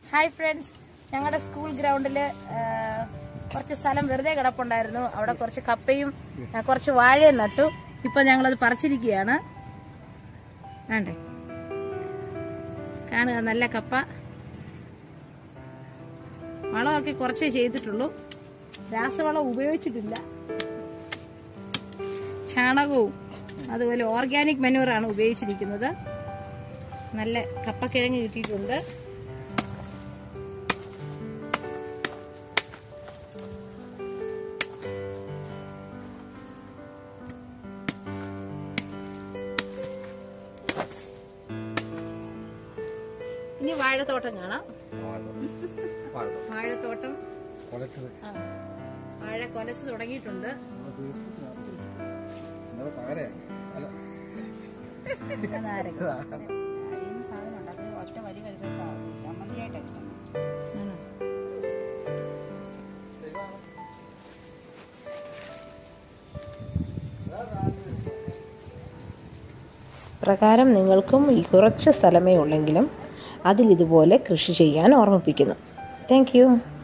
Hi friends ഞങ്ങളുടെ school ഗ്രൗണ്ടിൽ കുറച്ച് സ്ഥലം വെറുതെ കിടപ്പുണ്ടായിരുന്നു അവിടെ കുറച്ച് കപ്പയും ആ, കുറച്ച് വാഴയും നട്ടു ഇപ്പൊ ഞങ്ങളത് പറിച്ചിരിക്കുകയാണ് വേണ്ടേ കാണുക നല്ല കപ്പ വളമൊക്കെ കുറച്ചേ ചെയ്തിട്ടുള്ളൂ രാസവളം ഉപയോഗിച്ചിട്ടില്ല ചാണകവും അതുപോലെ ഓർഗാനിക് മെനൂറാണ് ഉപയോഗിച്ചിരിക്കുന്നത് നല്ല കപ്പക്കിഴങ്ങ് കിട്ടിയിട്ടുണ്ട് ഇനി വാഴത്തോട്ടം കാണാം വാഴത്തോട്ടം ആ, വാഴ കൊലച്ച് തുടങ്ങിയിട്ടുണ്ട് അതാരൊക്കെ ഒറ്റ വരി വരച്ച ചമ്മന്തിയായിട്ടൊക്കെ ആണോ? പ്രകാരം നിങ്ങൾക്കും ഈ കുറച്ച് സ്ഥലമേ ഉള്ളെങ്കിലും അതിൽ ഇതുപോലെ കൃഷി ചെയ്യാൻ ഓർമ്മിപ്പിക്കുന്നു താങ്ക്